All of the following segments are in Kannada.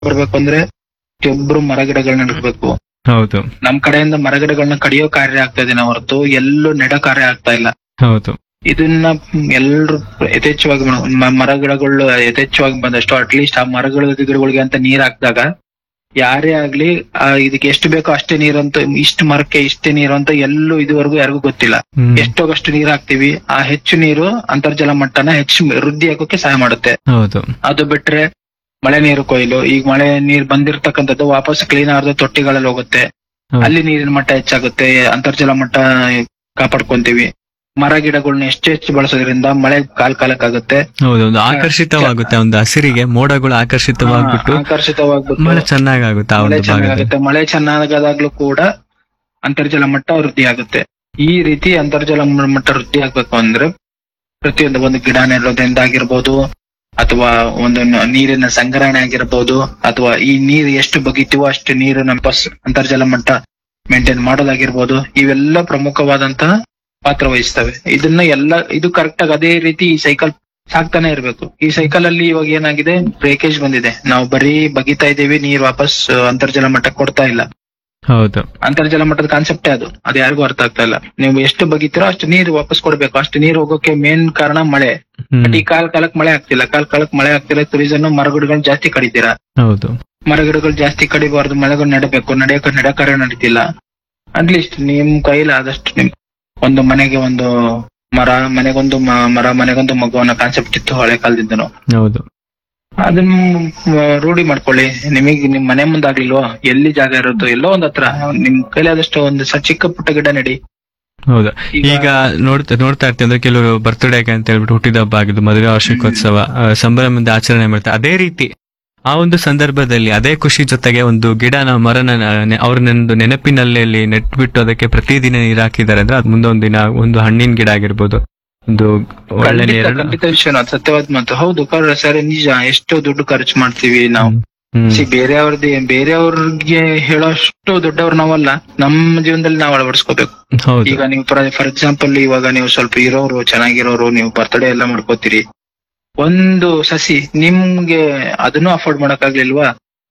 ಬರ್ಬೇಕು ಅಂದ್ರೆ ಪ್ರತಿಯೊಬ್ರು ಮರ ಗಿಡಗಳನ್ನ ನೆಡ್ಬೇಕು ಹೌದು ನಮ್ ಕಡೆಯಿಂದ ಮರಗಿಡಗಳನ್ನ ಕಡಿಯೋ ಕಾರ್ಯ ಆಗ್ತಾ ಇದೀನಿ ಹೊರತು ಎಲ್ಲೂ ನೆಡ ಕಾರ್ಯ ಆಗ್ತಾ ಇಲ್ಲ ಹೌದು ಇದನ್ನ ಎಲ್ರು ಯಥೇಚ್ಛವಾಗಿ ಮಾಡ್- ಮ- ಮರಗಿಡಗಳು ಯಥೇಚ್ಛವಾಗಿ ಬಂದಷ್ಟು ಅಟ್ಲೀಸ್ಟ್ ಆ ಮರಗಳ ಗಿಡಗಳಿಗೆ ಅಂತ ನೀರ್ ಹಾಕಿದಾಗ ಯಾರೇ ಆಗ್ಲಿ ಆ ಇದಕ್ಕೆ ಎಷ್ಟು ಬೇಕೋ ಅಷ್ಟೇ ನೀರು ಅಂತ ಇಷ್ಟು ಮರಕ್ಕೆ ಇಷ್ಟೇ ನೀರು ಅಂತ ಎಲ್ಲೂ ಇದುವರೆಗೂ ಯಾರಿಗೂ ಗೊತ್ತಿಲ್ಲ ಹ್ಮ್. ಎಷ್ಟೋಗಷ್ಟು ನೀರ್ ಹಾಕ್ತಿವಿ ಆ ಹೆಚ್ಚು ನೀರು ಅಂತರ್ಜಲ ಮಟ್ಟನ ಹೆಚ್ಚು ವೃದ್ಧಿ ಆಗೋಕೆ ಸಹಾಯ ಮಾಡುತ್ತೆ ಹೌದು ಅದು ಬಿಟ್ರೆ ಮಳೆ ನೀರು ಕೊಯ್ಲು ಈಗ ಮಳೆ ನೀರ್ ಬಂದಿರ್ತಕ್ಕಂಥದ್ದು ವಾಪಸ್ ಕ್ಲೀನ್ ಆದ ತೊಟ್ಟಿಗಳಲ್ಲಿ ಹೋಗುತ್ತೆ ಹೌದು. ಅಲ್ಲಿ ನೀರಿನ ಮಟ್ಟ ಹೆಚ್ಚಾಗುತ್ತೆ ಅಂತರ್ಜಲ ಮಟ್ಟ ಕಾಪಾಡ್ಕೊಂತೀವಿ ಮರ ಗಿಡಗಳನ್ನ ಹೆಚ್ಚೆಚ್ಚು ಬಳಸೋದ್ರಿಂದ ಮಳೆ ಕಾಲ್ ಕಾಲಕ್ಕಾಗುತ್ತೆ ಹೌದು ಒಂದು ಆಕರ್ಷಿತವಾಗುತ್ತೆ ಒಂದು ಹಸಿರಿಗೆ ಮೋಡಗಳು ಆಕರ್ಷಿತವಾಗ್ಬಿಟ್ಟು ಆಕರ್ಷಿತವಾಗ್ಬಿಟ್ಟು ಮಳೆ ಚೆನ್ನಾಗಾಗುತ್ತೆ ಆ ಮಳೆ ಒಂದು ಭಾಗದಲ್ಲಿ ಚೆನ್ನಾಗುತ್ತೆ ಮಳೆ ಚೆನ್ನಾಗಾದಾಗ್ಲೂ ಕೂಡ ಅಂತರ್ಜಲ ಮಟ್ಟ ವೃದ್ಧಿ ಆಗುತ್ತೆ ಈ ರೀತಿ ಅಂತರ್ಜಲ ಮ- ಮಟ್ಟ ವೃದ್ಧಿ ಆಗ್ಬೇಕು ಅಂದ್ರೆ ಪ್ರತಿಯೊಂದು ಒಂದು ಗಿಡ ನೆಡೋದ್ರಿಂದ ಆಗಿರ್ಬೋದು ಅಥವಾ ಒಂದು ನ- ನೀರಿನ ಸಂಗ್ರಹಣೆ ಆಗಿರ್ಬೋದು ಅಥವಾ ಈ ನೀರು ಎಷ್ಟು ಬಗೀತೀವೋ ಅಷ್ಟು ನೀರು ನಮ್ಮ ಪಸ್ ಅಂತರ್ಜಲ ಮಟ್ಟ ಮೇಂಟೈನ್ ಮಾಡೋದಾಗಿರ್ಬೋದು ಇವೆಲ್ಲ ಪ್ರಮುಖವಾದಂತಹ ಪಾತ್ರ ವಹಿಸ್ತವೆ ಇದನ್ನ ಎಲ್ಲ ಇದು ಕರೆಕ್ಟ್ ಆಗಿ ಅದೇ ರೀತಿ ಈ ಸೈಕಲ್ ಸಾಕ್ತಾನೆ ಇರ್ಬೇಕು ಈ ಸೈಕಲ್ ಅಲ್ಲಿ ಇವಾಗ ಏನಾಗಿದೆ ಬ್ರೇಕೇಜ್ ಬಂದಿದೆ ನಾವು ಬರೀ ಬಗಿತಾ ಇದೀವಿ ನೀರ್ ವಾಪಸ್ ಆ, ಅಂತರ್ಜಲ ಮಟ್ಟ ಕೊಡ್ತಾ ಇಲ್ಲ ಹೌದು ಅಂತರ್ಜಲ ಮಟ್ಟದ ಕಾನ್ಸೆಪ್ಟೇ ಅದು ಅದು ಯಾರಿಗೂ ಅರ್ಥ ಆಗ್ತಾ ಇಲ್ಲ ನೀವು ಎಷ್ಟು ಬಗಿತೀರೋ ಅಷ್ಟು ನೀರು ವಾಪಸ್ ಕೊಡ್ಬೇಕು ಅಷ್ಟು ನೀರು ಹೋಗೋಕೆ ಮೇನ್ ಕಾರಣ ಮಳೆ ಹ್ಮ್. ಬಟ್ ಈ ಕಾಲ್ ಕಾಲಕ್ ಮಳೆ ಆಗ್ತಿಲ್ಲ ಕಾಲ್ ಕಾಲಕ್ ಮಳೆ ಆಗ್ತಿಲ್ಲ ರೀಸನ್ ಮರಗಿಡಗಳು ಜಾಸ್ತಿ ಕಡಿತೀರಾ ಹೌದು ಮರಗಿಡಗಳು ಜಾಸ್ತಿ ಕಡಿಬಾರ್ದು ಮಳೆಗಳು ನೆಡಬೇಕು ನಡೆಯಕ ನಡೆಕಾರ್ಯ ನಡೀತಿಲ್ಲ ಅಟ್ಲೀಸ್ಟ್ ನಿಮ್ ಕೈಲಿ ಆದಷ್ಟು ನಿಮ್ ಒಂದು ಮನೆಗೆ ಒಂದು ಮರ ಮನೆಗೊಂದು ಮ- ಮರ ಮನೆಗೊಂದು ಮಗು ಅನ್ನೋ ಕಾನ್ಸೆಪ್ಟ್ ಇತ್ತು ಹಳೆ ಕಾಲದಿಂದನು ಹೌದು ಅದನ್ನ ಮ, ರೂಢಿ ಮಾಡ್ಕೊಳ್ಳಿ ನಿಮಗೆ ನಿಮ್ ಮನೆ ಮುಂದಾಗ್ಲಿಲ್ವೋ ಎಲ್ಲಿ ಜಾಗ ಇರುತ್ತೋ ಎಲ್ಲೋ ಒಂದ್ ಹತ್ರ ನಿಮ್ ಕೈಲಿ ಆದಷ್ಟು ಒಂದು ಸ- ಚಿಕ್ಕ ಪುಟ್ಟ ಗಿಡ ನೆಡಿ ಹೌದು ಈಗ- ಈಗ ನೋಡ್ತಾ ನೋಡ್ತಾ ಇರ್ತೀವಿ ಅಂದ್ರೆ ಕೆಲವರು ಬರ್ತ್ಡೇ ಅಂತ ಹೇಳ್ಬಿಟ್ಟು ಹುಟ್ಟಿದ ಹಬ್ಬ ಆಗಿದ್ದು ಮದುವೆ ವಾರ್ಷಿಕೋತ್ಸವ ಆ, ಸಂಭ್ರಮದಿಂದ ಆಚರಣೆ ಮಾಡ್ತಾರೆ ಅದೇ ರೀತಿ ಆ ಒಂದು ಸಂದರ್ಭದಲ್ಲಿ ಅದೇ ಖುಷಿ ಜೊತೆಗೆ ಒಂದು ಗಿಡನ ಮರನ ನೆ- ಅವ್ರ ನೆನ್ದು ನೆನಪಿನಲ್ಲಿ ನೆಟ್ಬಿಟ್ಟು ಅದಕ್ಕೆ ಪ್ರತಿದಿನ ನೀರ್ ಹಾಕಿದ್ದಾರೆ ಅಂದ್ರೆ ಅದ್ ಮುಂದೆ ಒಂದ್ ದಿನ ಒಂದು ಹಣ್ಣಿನ ಗಿಡ ಆಗಿರ್ಬೋದು ಒಂದು ಒಳ್ಳೆ ಖಂಡಿತ ನೀರು ಖಂಡಿತ ವಿಷಯ ಅದು ಸತ್ಯವಾದ ಮಾತು ಹೌದು ಕರ್ ಸರಿ ನಿಜ ಎಷ್ಟು ದುಡ್ಡು ಖರ್ಚು ಮಾಡ್ತೀವಿ ನಾವು ಹ್ಮ್ ಸಿ ಬೇರೆಯವ್ರದ್ದು ಬೇರೆಯವ್ರಿಗೆ ಹೇಳೋಷ್ಟು ದೊಡ್ಡವ್ರು ನಾವಲ್ಲ ನಮ್ಮ ಜೀವನದಲ್ಲಿ ನಾವು ಅಳವಡಿಸ್ಕೋಬೇಕು ಹೌದು ಈಗ ನೀವು ಫಾರ್ ಎಕ್ಸಾಂಪಲ್ ಇವಾಗ ನೀವು ಸ್ವಲ್ಪ ಇರೋರು ಚೆನ್ನಾಗಿರೋರು ನೀವು ಬರ್ತ್ಡೇ ಎಲ್ಲ ಮಾಡ್ಕೋತೀರಿ ಒಂದು ಸಸಿ ನಿಮ್ಗೆ ಅದನ್ನು ಅಫೋರ್ಡ್ ಮಾಡಕ್ಕಾಗ್ಲಿಲ್ವಾ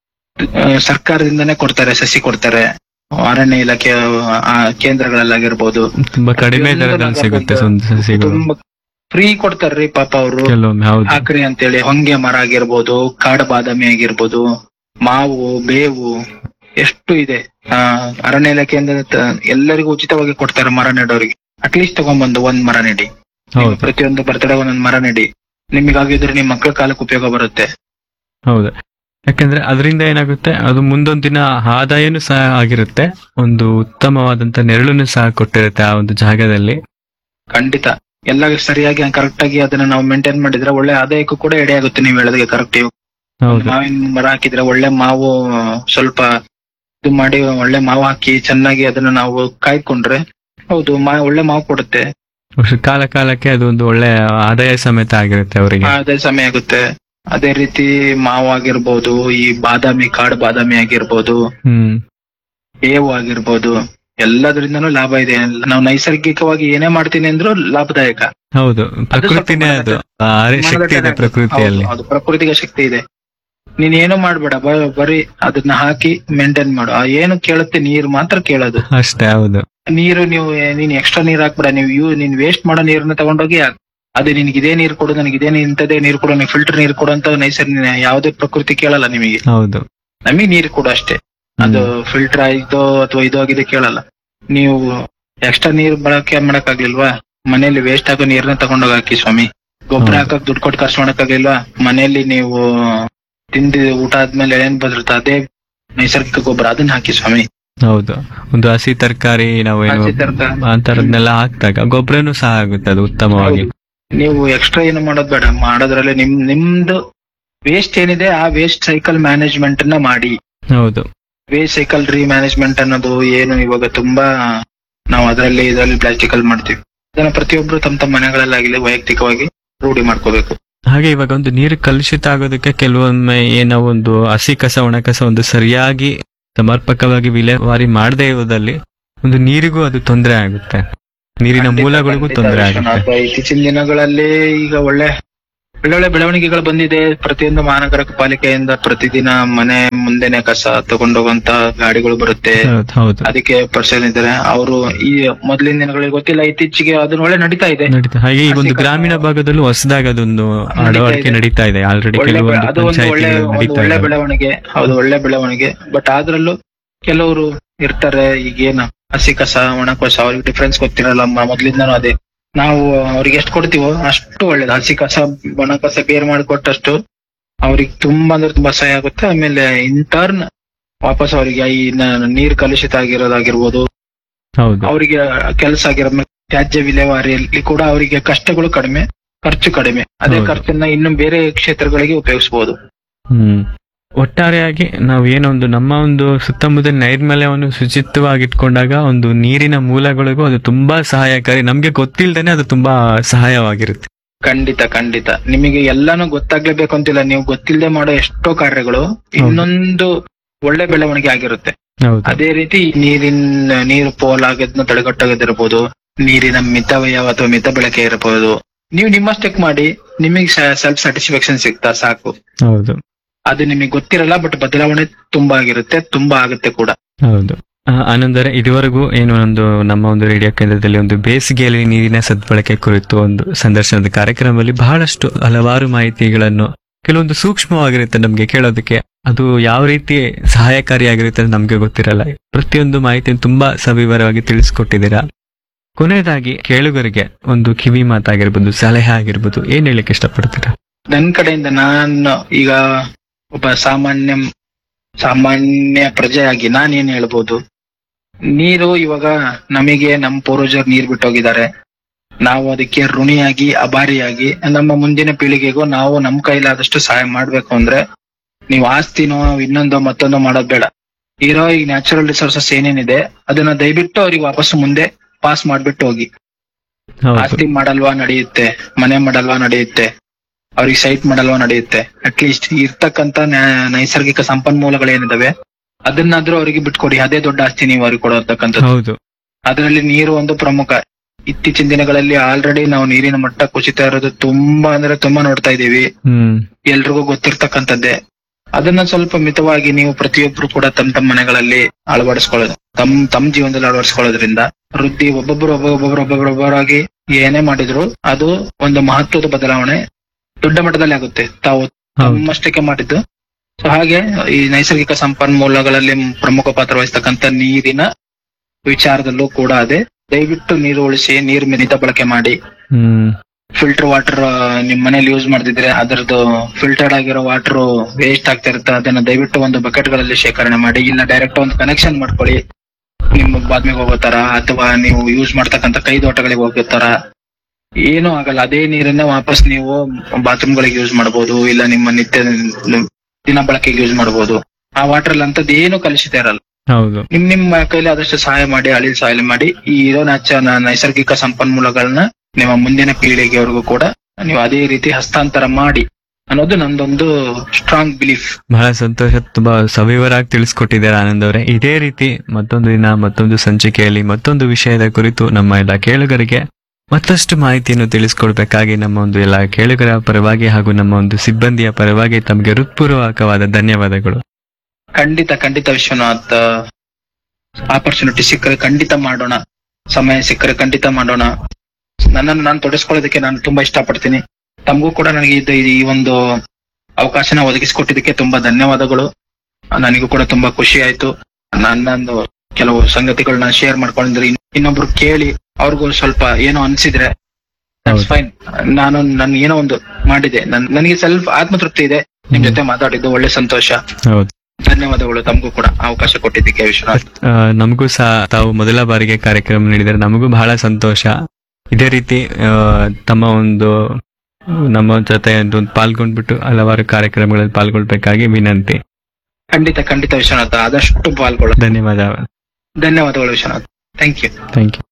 ಆ, ಸರ್ಕಾರದಿಂದನೇ ಕೊಡ್ತಾರೆ ಸಸಿ ಕೊಡ್ತಾರೆ ಅರಣ್ಯ ಇಲಾಖೆ ಆ, ಕೇಂದ್ರಗಳಲ್ಲಾಗಿರ್ಬೋದು ತುಂಬಾ ಕಡಿಮೆ ದರದಲ್ಲಿ ಸಿಗುತ್ತೆ ಒಂದು ಸಸಿಗಳು ತುಂಬಾ ಫ್ರೀ ಕೊಡ್ತಾರ್ರಿ ಪಾಪ ಅವರು ಕೆಲವೊಮ್ಮೆ ಹೌದು ಹಾಕ್ರಿ ಅಂತೇಳಿ ಹೊಂಗೆ ಮರ ಆಗಿರ್ಬೋದು ಕಾಡು ಬಾದಾಮಿ ಆಗಿರ್ಬೋದು ಮಾವು ಬೇವು ಎಷ್ಟು ಇದೆ ಆ ಅರಣ್ಯ ಇಲಾಖೆಯಿಂದ ತ- ಎಲ್ಲರಿಗೂ ಉಚಿತವಾಗಿ ಕೊಡ್ತಾರೆ ಮರ ನೆಡೋರಿಗೆ ಅಟ್ಲೀಸ್ಟ್ ತಗೊಂಡ್ಬಂದು ಒಂದ್ ಮರ ನೆಡಿ ನೀವು ಹೌದು ಪ್ರತಿಯೊಂದು ಬರ್ತಡೇ ಒಂದೊಂದ್ ಮರ ನೆಡಿ ನಿಮಗಾಗಿದ್ರೆ ನಿಮ್ ಮಕ್ಕಳ ಕಾಲಕ್ಕೆ ಉಪಯೋಗ ಬರುತ್ತೆ ಹೌದು ಯಾಕಂದ್ರೆ ಅದರಿಂದ ಏನಾಗುತ್ತೆ ಅದು ಮುಂದೊಂದ್ ದಿನ ಆದಾಯನೂ ಸಹ ಆಗಿರುತ್ತೆ ಒಂದು ಉತ್ತಮವಾದಂತ ನೆರಳನ್ನು ಸಹ ಕೊಟ್ಟಿರುತ್ತೆ ಆ ಒಂದು ಜಾಗದಲ್ಲಿ ಖಂಡಿತ ಎಲ್ಲ ಸರಿಯಾಗಿ ಕರೆಕ್ಟ್ ಆಗಿ ಅದನ್ನ ನಾವು ಮೇಂಟೈನ್ ಮಾಡಿದ್ರೆ ಒಳ್ಳೆ ಆದಾಯಕ್ಕೂ ಕೂಡ ಎಡೆ ಆಗುತ್ತೆ ನೀವು ಹೇಳೋದಕ್ಕೆ ಕರೆಕ್ಟ್ ಹೌದು ಮಾವಿನ ಮರ ಹಾಕಿದ್ರೆ ಒಳ್ಳೆ ಮಾವು ಸ್ವಲ್ಪ ಇದು ಮಾಡಿ ಒಳ್ಳೆ ಮಾವು ಹಾಕಿ ಚೆನ್ನಾಗಿ ಅದನ್ನ ನಾವು ಕಾಯ್ಕೊಂಡ್ರೆ ಹೌದು ಮಾ ಒಳ್ಳೆ ಮಾವು ಕೊಡುತ್ತೆ ಕಾಲ ಕಾಲಕ್ಕೆ ಅದು ಒಂದು ಒಳ್ಳೆ ಆದಾಯ ಸಮೇತ ಆಗಿರುತ್ತೆ ಅವರಿಗೆ ಅದೇ ಸಮಯ ಆಗುತ್ತೆ ಅದೇ ರೀತಿ ಮಾವು ಆಗಿರ್ಬೋದು ಈ ಬಾದಾಮಿ ಕಾಡು ಬಾದಾಮಿ ಆಗಿರ್ಬೋದು ಹ್ಮ್ ಬೇವು ಆಗಿರ್ಬೋದು ಎಲ್ಲದರಿಂದನೂ ಲಾಭ ಇದೆ ನಾವು ನೈಸರ್ಗಿಕವಾಗಿ ಏನೇ ಮಾಡ್ತೀನಿ ಅಂದ್ರೂ ಲಾಭದಾಯಕ ಹೌದು ಪ್ರಕೃತಿನೇ ಅದು ಆ ಶಕ್ತಿ ಇದೆ ಪ್ರಕೃತಿಯಲ್ಲಿ ಹೌದು, ಹೌದು, ಪ್ರಕೃತಿಗೆ ಶಕ್ತಿ ಇದೆ ನೀನ್ ಏನು ಮಾಡ್ಬೇಡ ಬ- ಬರೀ ಅದನ್ನ ಹಾಕಿ ಮೇಂಟೈನ್ ಮಾಡು ಆ ಏನು ಕೇಳುತ್ತೆ ನೀರ್ ಮಾತ್ರ ಕೇಳೋದು ಅಷ್ಟೇ ಹೌದು ನೀರು ನೀವು ನೀನ್ ಎಕ್ಸ್ಟ್ರಾ ನೀರ್ ಹಾಕ್ಬೇಡ ನೀವು ಯೂ ನೀನ್ ವೇಸ್ಟ್ ಮಾಡೋ ನೀರನ್ನ ತಗೊಂಡೋಗಿ ಹಾಕ್. ಅದೇ ನಿನ್ಗೆ ಇದೇ ನೀರ್ ಕೊಡು ನನಗೆ ಇದೇ ನೀ- ಇಂಥದೇ ನೀರ್ ಕೊಡು ನೀವು ಫಿಲ್ಟರ್ ನೀರ್ ಕೊಡು ಅಂತ ನೈಸರ್ಗಿಕ ಯಾವುದೇ ಪ್ರಕೃತಿ ಕೇಳಲ್ಲ ನಿಮಗೆ ಹೌದು ನಮಗೆ ನೀರ್ ಕೊಡು ಅಷ್ಟೇ ಅದು ಫಿಲ್ಟರ್ ಆಯ್ತೋ ಅಥವಾ ಇದು ಆಗಿದೆ ಕೇಳಲ್ಲ ನೀವು ಎಕ್ಸ್ಟ್ರಾ ನೀರ್ ಬಳಕೆ ಮಾಡಕ್ಕಾಗ್ಲಿಲ್ವಾ ಮನೆಯಲ್ಲಿ ವೇಸ್ಟ್ ಆಗೋ ನೀರ್ನ ತಗೊಂಡೋಗಿ ಹಾಕಿ ಸ್ವಾಮಿ ಗೊಬ್ಬರ ಹೌದು. ಹಾಕಕ್ ದುಡ್ಡು ಕೊಟ್ಟು ಖರ್ಚು ಮಾಡಕ್ಕಾಗ್ಲಿಲ್ವಾ ಮನೆಯಲ್ಲಿ ನೀವು ತಿಂದು ಊಟ ಆದ್ಮೇಲೆ ಏನ್ ಬದಿರುತ್ತೆ ಅದೇ ನೈಸರ್ಗಿಕ ಗೊಬ್ಬರ ಅದನ್ನ ಹಾಕಿ ಸ್ವಾಮಿ ಹೌದು ಒಂದು ಹಸಿ ತರಕಾರಿ ನಾವು ಏನು ಹಸಿ ತರ್ಕಾರಿ. ಅಂತರದ್ನೆಲ್ಲ ಹಾಕಿದಾಗ ಗೊಬ್ಬರನು ಸಹ ಆಗುತ್ತೆ ಅದು ಉತ್ತಮವಾಗಿ ನೀವು ಎಕ್ಸ್ಟ್ರಾ ಏನು ಮಾಡೋದ್ ಬೇಡ ಮಾಡೋದ್ರಲ್ಲಿ ನಿಮ್ ನಿಮ್ದು ವೇಸ್ಟ್ ಏನಿದೆ ಆ ವೇಸ್ಟ್ ಸೈಕಲ್ ಮ್ಯಾನೇಜ್ಮೆಂಟ್ ನ ಮಾಡಿ ಹೌದು ವೇಸ್ಟ್ ಸೈಕಲ್ ರೀ ಮ್ಯಾನೇಜ್ಮೆಂಟ್ ಅನ್ನೋದು ಏನು ಇವಾಗ ತುಂಬಾ ನಾವು ಅದರಲ್ಲಿ ಇದರಲ್ಲಿ ಪ್ಲಾಸ್ಟಿಕ್ ಅಲ್ಲಿ ಮಾಡ್ತೀವಿ ಅದನ್ನ ಪ್ರತಿಯೊಬ್ರು ತಮ್ಮ ತಮ್ಮ ಮನೆಗಳಲ್ಲಾಗಲಿ ವೈಯಕ್ತಿಕವಾಗಿ ರೂಢಿ ಮಾಡ್ಕೋಬೇಕು ಹಾಗೆ ಇವಾಗ ಒಂದು ನೀರು ಕಲುಷಿತ ಆಗೋದಕ್ಕೆ ಕೆಲವೊಮ್ಮೆ ಏನೋ ಒಂದು ಹಸಿ ಕಸ ಒಣ ಕಸ ಒಂದು ಸರಿಯಾಗಿ ಸಮರ್ಪಕವಾಗಿ ವಿಲೇವಾರಿ ಮಾಡದೇ ಇರೋದಲ್ಲಿ ಒಂದು ನೀರಿಗೂ ಅದು ತೊಂದರೆ ಆಗುತ್ತೆ ನೀರಿನ ಮೂಲಗಳಿಗೂ ತೊಂದರೆ ಆಗುತ್ತೆ ಅಥವಾ ಇತ್ತೀಚಿನ ದಿನಗಳಲ್ಲಿ ಈಗ ಒಳ್ಳೆ ಒಳ್ಳೊಳ್ಳೆ ಬೆಳವಣಿಗೆಗಳು ಬಂದಿದೆ ಪ್ರತಿಯೊಂದು ಮಹಾನಗರ ಪಾಲಿಕೆಯಿಂದ ಪ್ರತಿದಿನ ಮನೆ ಮುಂದೆನೆ ಕಸ ತಗೊಂಡೋಗುವಂತ ಗಾಡಿಗಳು ಬರುತ್ತೆ ಹೌದು ಹೌದು ಅದಕ್ಕೆ ಪರ್ಸನ್ ಇದ್ದಾರೆ ಅವರು ಈ ಮೊದಲಿನ ದಿನಗಳಿಗೆ ಗೊತ್ತಿಲ್ಲ ಇತ್ತೀಚೆಗೆ ಅದನ್ನ ಒಳ್ಳೆ ನಡೀತಾ ಇದೆ ನಡೀತಾ ಹಾಗೆ ಈ ಒಂದು ಹಸಿ ಕಸ- ಗ್ರಾಮೀಣ ಭಾಗದಲ್ಲೂ ಹೊಸದಾಗಿ ಅದೊಂದು ನಡೀತಾ ಅಳವಡಿಕೆ ಇದೆ. ನಡೀತಾ ಇದೆ ಆಲ್ರೆಡಿ ಒಳ್ಳೆ ಕೆಲವೊಂದು ಅದು ಒಂದು ಒಳ್ಳೆ ಪಂಚಾಯತಿಗಳು ಒಂದು ನಡೀತಾ ಒಳ್ಳೆ ಇದೆ ಬೆಳವಣಿಗೆ ಹೌದು ಒಳ್ಳೆ ಬೆಳವಣಿಗೆ ಬಟ್ ಅದ್ರಲ್ಲೂ ಕೆಲವರು ಇರ್ತಾರೆ ಈಗೇನು ಹಸಿ ಕಸ ಒಣ ಕಸ ಅವ್ರಿಗೆ ಡಿಫ್ರೆನ್ಸ್ ಗೊತ್ತಿರಲ್ಲ ಮ- ಮೊದ್ಲಿಂದನೂ ಅದೇ ನಾವು ಅವ್ರಿಗೆ ಎಷ್ಟು ಕೊಡ್ತೀವೋ ಅಷ್ಟು ಒಳ್ಳೇದು ಹಸಿ ಕಸ ಒಣ ಕಸ ಬೇರ್ ಮಾಡಿಕೊಟ್ಟಷ್ಟು ಅವ್ರಿಗೆ ತುಂಬಾ ಅಂದ್ರೆ ತುಂಬಾ ಸಹಾಯ ಆಗುತ್ತೆ ಆಮೇಲೆ ಇಂಟರ್ನ್ ವಾಪಸ್ ಅವರಿಗೆ ಈ ನ- ನೀರ್ ಕಲುಷಿತ ಆಗಿರೋದಾಗಿರ್ಬೋದು ಹೌದು ಅವರಿಗೆ ಕೆಲಸ ಆಗಿರೋ ತ್ಯಾಜ್ಯ ವಿಲೇವಾರಿಯಲ್ಲಿ ಕೂಡ ಅವರಿಗೆ ಕಷ್ಟಗಳು ಕಡಿಮೆ ಖರ್ಚು ಕಡಿಮೆ ಅದೇ ಹೌದು. ಖರ್ಚನ್ನ ಇನ್ನು ಬೇರೆ ಕ್ಷೇತ್ರಗಳಿಗೆ ಉಪಯೋಗಿಸಬಹುದು ಹ್ಮ್ ಒಟ್ಟಾರೆಯಾಗಿ ನಾವು ಏನೊಂದು ನಮ್ಮ ಒಂದು ಸುತ್ತಮುತ್ತ ನೈರ್ಮಲ್ಯವನ್ನು ಶುಚಿತ್ವವಾಗಿಟ್ಕೊಂಡಾಗ ಒಂದು ನೀರಿನ ಮೂಲಗಳಿಗೂ ಅದು ತುಂಬಾ ಸಹಾಯಕಾರಿ ನಮ್ಗೆ ಗೊತ್ತಿಲ್ದೇನೆ ಅದು ತುಂಬಾ ಸಹಾಯವಾಗಿರುತ್ತೆ ಖಂಡಿತ ಖಂಡಿತ ನಿಮಗೆ ಎಲ್ಲಾನು ಗೊತ್ತಾಗ್ಲೇಬೇಕು ಅಂತಿಲ್ಲ ನೀವು ಗೊತ್ತಿಲ್ಲದೆ ಮಾಡೋ ಎಷ್ಟೋ ಕಾರ್ಯಗಳು ಇನ್ನೊಂದು ಒಳ್ಳೆ ಬೆಳವಣಿಗೆ ಆಗಿರುತ್ತೆ ಹೌದು ಅದೇ ರೀತಿ ನೀರಿನ ನೀರು ಪೋಲಾಗೋದನ್ನ ತಡೆಗಟ್ಟೋದಿರ್ಬೋದು ನೀರಿನ ಮಿತವ್ಯಯ ಅಥವಾ ಮಿತ ಬಳಕೆ ಇರಬಹುದು ನೀವು ನಿಮ್ಮಷ್ಟಕ್ಕೆ ಮಾಡಿ ನಿಮಗೆ ಸೆಲ್ಫ್ ಸ್ಯಾಟಿಸ್ಫ್ಯಾಕ್ಷನ್ ಸಿಗ್ತಾ ಸಾಕು ಹೌದು ಅದು ನಿಮಗೆ ಗೊತ್ತಿರಲ್ಲ ಬಟ್ ಬದಲಾವಣೆ ತುಂಬಾ ಆಗಿರುತ್ತೆ ತುಂಬಾ ಆಗುತ್ತೆ ಕೂಡ ಹೌದು ಆ, ಆನಂದರೆ ಇದುವರೆಗೂ ಏನು ಒಂದು ನಮ್ಮ ಒಂದು ರೇಡಿಯೋ ಕೇಂದ್ರದಲ್ಲಿ ಒಂದು ಬೇಸಿಗೆಯಲ್ಲಿ ನೀರಿನ ಸದ್ಬಳಕೆ ಕುರಿತು ಒಂದು ಸಂದರ್ಶನದ ಕಾರ್ಯಕ್ರಮದಲ್ಲಿ ಬಹಳಷ್ಟು ಹಲವಾರು ಮಾಹಿತಿಗಳನ್ನು ಕೆಲವೊಂದು ಸೂಕ್ಷ್ಮವಾಗಿರುತ್ತೆ ನಮ್ಗೆ ಕೇಳೋದಕ್ಕೆ ಅದು ಯಾವ ರೀತಿ ಸಹಾಯಕಾರಿಯಾಗಿರುತ್ತೆ ಅಂತ ನಮ್ಗೆ ಗೊತ್ತಿರಲ್ಲ ಪ್ರತಿಯೊಂದು ಮಾಹಿತಿಯನ್ನು ತುಂಬಾ ಸವಿವರವಾಗಿ ತಿಳಿಸ್ಕೊಟ್ಟಿದ್ದೀರಾ ಕೊನೆಯದಾಗಿ ಕೇಳುಗರಿಗೆ ಒಂದು ಕಿವಿ ಮಾತಾಗಿರ್ಬೋದು ಸಲಹೆ ಆಗಿರ್ಬೋದು ಏನ್ ಹೇಳಲಿಕ್ಕೆ ಇಷ್ಟಪಡ್ತೀರಾ ನನ್ ಕಡೆಯಿಂದ ನಾನು ಈಗ ಒಬ್ಬ ಸಾಮಾನ್ಯ ಸಾಮಾನ್ಯ ಪ್ರಜೆಯಾಗಿ ನಾನೇನ್ ಹೇಳ್ಬೋದು ನೀರು ಇವಾಗ ನಮಗೆ ನಮ್ಮ ಪೂರ್ವಜರು ನೀರ್ ಬಿಟ್ಟೋಗಿದ್ದಾರೆ ನಾವು ಅದಕ್ಕೆ ಋಣಿಯಾಗಿ ಅಭಾರಿಯಾಗಿ ನಮ್ಮ ಮುಂದಿನ ಪೀಳಿಗೆಗೂ ನಾವು ನಮ್ ಕೈಲಾದಷ್ಟು ಸಹಾಯ ಮಾಡ್ಬೇಕು ಅಂದ್ರೆ ನೀವು ಆಸ್ತಿನೋ ಇನ್ನೊಂದೋ ಮತ್ತೊಂದೋ ಮಾಡೋದ್ ಬೇಡ ಇರೋ ಈ ನ್ಯಾಚುರಲ್ ರಿಸೋರ್ಸಸ್ ಏನೇನಿದೆ ಅದನ್ನ ದಯವಿಟ್ಟು ಅವ್ರಿಗೆ ವಾಪಸ್ ಮುಂದೆ ಪಾಸ್ ಮಾಡ್ಬಿಟ್ಟು ಹೋಗಿ ಹೌದು ಆಸ್ತಿ ಮಾಡಲ್ವಾ ನಡೆಯುತ್ತೆ ಮನೆ ಮಾಡಲ್ವಾ ನಡೆಯುತ್ತೆ ಅವ್ರಿಗೆ ಸೈಟ್ ಮಾಡಲ್ವಾ ನಡೆಯುತ್ತೆ ಅಟ್ಲೀಸ್ಟ್ ಇರ್ತಕ್ಕಂತ ನ್ಯಾ- ನೈಸರ್ಗಿಕ ಸಂಪನ್ಮೂಲಗಳೇನಿದಾವೆ ಅದನ್ನಾದ್ರೂ ಅವರಿಗೆ ಬಿಟ್ಕೊಡಿ ಅದೇ ದೊಡ್ಡ ಆಸ್ತಿ ನೀವು ಅವ್ರಿಗೆ ಕೊಡತಕ್ಕಂಥದ್ದು ಹೌದು ಅದರಲ್ಲಿ ನೀರು ಒಂದು ಪ್ರಮುಖ ಇತ್ತೀಚಿನ ದಿನಗಳಲ್ಲಿ ಆಲ್ರೆಡಿ ನಾವು ನೀರಿನ ಮಟ್ಟ ಕುಸಿತಾ ಇರೋದು ತುಂಬಾ ಅಂದ್ರೆ ತುಂಬಾ ನೋಡ್ತಾ ಇದೀವಿ ಹ್ಮ್ ಎಲ್ರಿಗೂ ಗೊತ್ತಿರ್ತಕ್ಕಂಥದ್ದೇ ಅದನ್ನ ಸ್ವಲ್ಪ ಮಿತವಾಗಿ ನೀವು ಪ್ರತಿಯೊಬ್ರು ಕೂಡ ತಮ್ಮ ತಮ್ಮ ಮನೆಗಳಲ್ಲಿ ಅಳವಡಿಸ್ಕೊಳ್ಳೋದು ತಮ್ ತಮ್ಮ ಜೀವನದಲ್ಲಿ ಅಳವಡಿಸ್ಕೊಳ್ಳೋದ್ರಿಂದ ವೃದ್ಧಿ ಒಬ್ಬೊಬ್ರು ಒಬ್ಬೊಬ್ಬರು ಒಬ್ಬೊಬ್ಬರೊಬ್ಬರಾಗಿ ಏನೇ ಮಾಡಿದ್ರು ಅದು ಒಂದು ಮಹತ್ವದ ಬದಲಾವಣೆ ದೊಡ್ಡ ಮಟ್ಟದಲ್ಲಿ ಆಗುತ್ತೆ ತಾವು ಹೌದು ತಮ್ಮಷ್ಟಕ್ಕೆ ಮಾಡಿದ್ದು ಸೊ ಹಾಗೆ ಈ ನೈಸರ್ಗಿಕ ಸಂಪನ್ಮೂಲಗಳಲ್ಲಿ ಪ್ರಮುಖ ಪಾತ್ರ ವಹಿಸ್ತಕ್ಕಂಥ ನೀರಿನ ವಿಚಾರದಲ್ಲೂ ಕೂಡ ಅದೇ ದಯವಿಟ್ಟು ನೀರು ಉಳಿಸಿ ನೀರು ಮಿತ ಬಳಕೆ ಮಾಡಿ ಹ್ಮ್ ಫಿಲ್ಟರ್ ವಾಟರ್ ನಿಮ್ ಮನೇಲಿ ಯೂಸ್ ಮಾಡ್ತಿದ್ರೆ ಅದರದ್ದು ಫಿಲ್ಟರ್ಡ್ ಆಗಿರೋ ವಾಟರ್ ವೇಸ್ಟ್ ಆಗ್ತಾ ಇರುತ್ತೆ ಅದನ್ನ ದಯವಿಟ್ಟು ಒಂದು ಬಕೆಟ್ ಗಳಲ್ಲಿ ಶೇಖರಣೆ ಮಾಡಿ ಇಲ್ಲ ಡೈರೆಕ್ಟ್ ಒಂದು ಕನೆಕ್ಷನ್ ಮಾಡ್ಕೊಳ್ಳಿ ನಿಮ್ಮ ಬಾತ್ಮಿಗೆ ಹೋಗೋ ತರ ಅಥವಾ ನೀವು ಯೂಸ್ ಮಾಡ್ತಕ್ಕಂಥ ಕೈದೋಟಗಳಿಗೆ ಹೋಗೋ ತರ ಏನೂ ಆಗಲ್ಲ ಅದೇ ನೀರನ್ನ ವಾಪಸ್ ನೀವು ಬಾತ್ರೂಮ್ ಗಳಿಗೆ ಯೂಸ್ ಮಾಡಬಹುದು ಇಲ್ಲ ನಿಮ್ಮ ನಿತ್ಯ ದಿನ ಬಳಕೆಗೆ ಯೂಸ್ ಮಾಡಬಹುದು ಆ ವಾಟರ್ ಅಲ್ಲಿ ಅಂತದ್ದು ಏನು ಕಲುಷಿತ ಇರಲ್ಲ ಹೌದು ನಿಮ್ ನಿಮ್ಮ ಕೈಲಿ ಆದಷ್ಟು ಸಹಾಯ ಮಾಡಿ ಅಳಿಲ್ ಸಹಾಯ ಮಾಡಿ ಈ ಇರೋ ನಾಚ ನೈಸರ್ಗಿಕ ಸಂಪನ್ಮೂಲಗಳನ್ನ ನಿಮ್ಮ ಮುಂದಿನ ಪೀಳಿಗೆವರೆಗೂ ಕೂಡ ನೀವು ಅದೇ ರೀತಿ ಹಸ್ತಾಂತರ ಮಾಡಿ ಅನ್ನೋದು ನಂದೊಂದು ಸ್ಟ್ರಾಂಗ್ ಬಿಲೀಫ್ ಬಹಳ ಸಂತೋಷ ತುಂಬಾ ಸವಿವರಾಗಿ ತಿಳಿಸ್ಕೊಟ್ಟಿದ್ದಾರೆ ಆನಂದ್ ಅವರೇ ಇದೇ ರೀತಿ ಮತ್ತೊಂದು ದಿನ ಮತ್ತೊಂದು ಸಂಚಿಕೆಯಲ್ಲಿ ಮತ್ತೊಂದು ವಿಷಯದ ಕುರಿತು ನಮ್ಮ ಎಲ್ಲ ಕೇಳುಗರಿಗೆ ಮತ್ತಷ್ಟು ಮಾಹಿತಿಯನ್ನು ತಿಳಿಸ್ಕೊಡ್ಬೇಕಾಗಿ ನಮ್ಮ ಒಂದು ಎಲ್ಲ ಕೇಳುಗರ ಪರವಾಗಿ ಹಾಗೂ ನಮ್ಮ ಒಂದು ಸಿಬ್ಬಂದಿಯ ಪರವಾಗಿ ತಮಗೆ ಹೃತ್ಪೂರ್ವಕವಾದ ಧನ್ಯವಾದಗಳು ಖಂಡಿತ ಖಂಡಿತ ವಿಶ್ವನಾಥ್ ಆಪರ್ಚುನಿಟಿ ಸಿಕ್ಕರೆ ಖಂಡಿತ ಮಾಡೋಣ ಸಮಯ ಸಿಕ್ಕರೆ ಖಂಡಿತ ಮಾಡೋಣ ನನ್ನನ್ನು ನಾನು ತೊಡಸ್ಕೊಳ್ಳೋದಕ್ಕೆ ನಾನು ತುಂಬಾ ಇಷ್ಟಪಡ್ತೀನಿ ತಮಗೂ ಕೂಡ ನನಗೆ ಇದು ಈ ಒಂದು ಅವಕಾಶನ ಒದಗಿಸಿಕೊಟ್ಟಿದ್ದಕ್ಕೆ ತುಂಬಾ ಧನ್ಯವಾದಗಳು ನನಗೂ ಕೂಡ ತುಂಬಾ ಖುಷಿ ಆಯ್ತು ನನ್ನೊಂದು ಕೆಲವು ಸಂಗತಿಗಳನ್ನ ಶೇರ್ ಮಾಡ್ಕೊಂಡಿದ್ರೆ ಇನ್- ಇನ್ನೊಬ್ರು ಕೇಳಿ ಅವ್ರಿಗೂ ಸ್ವಲ್ಪ ಏನೋ ಅನ್ಸಿದ್ರೆ ಹೌದು. ಫೈನ್ ನಾನು ನನ್ ಏನೋ ಒಂದು ಮಾಡಿದೆ ನನ್ ನನಗೆ ಸ್ವಲ್ಪ ಆತ್ಮತೃಪ್ತಿ ಇದೆ ನಿಮ್ ಜೊತೆ ಮಾತಾಡಿದ್ದು ಒಳ್ಳೆ ಸಂತೋಷ ಹೌದು ಧನ್ಯವಾದಗಳು ತಮಗೂ ಕೂಡ ಅವಕಾಶ ಕೊಟ್ಟಿದ್ದಕ್ಕೆ ವಿಶ್ವನಾಥ್ ಆ, ನಮಗೂ ಸಹ ತಾವು ಮೊದಲ ಬಾರಿಗೆ ಕಾರ್ಯಕ್ರಮ ನೀಡಿದರೆ ನಮಗೂ ಬಹಳ ಸಂತೋಷ ಇದೇ ರೀತಿ ಆ, ತಮ್ಮ ಒಂದು ನಮ್ಮ ಜೊತೆ ಒಂದು ಪಾಲ್ಗೊಂಡ್ಬಿಟ್ಟು ಹಲವಾರು ಕಾರ್ಯಕ್ರಮಗಳಲ್ಲಿ ಪಾಲ್ಗೊಳ್ಬೇಕಾಗಿ ವಿನಂತಿ ಖಂಡಿತ ಖಂಡಿತ ವಿಶ್ವನಾಥ್ ಆದಷ್ಟು ಪಾಲ್ಗೊಳ್ಳ ಧನ್ಯವಾದ ಧನ್ಯವಾದಗಳು Vishwanath thank you thank you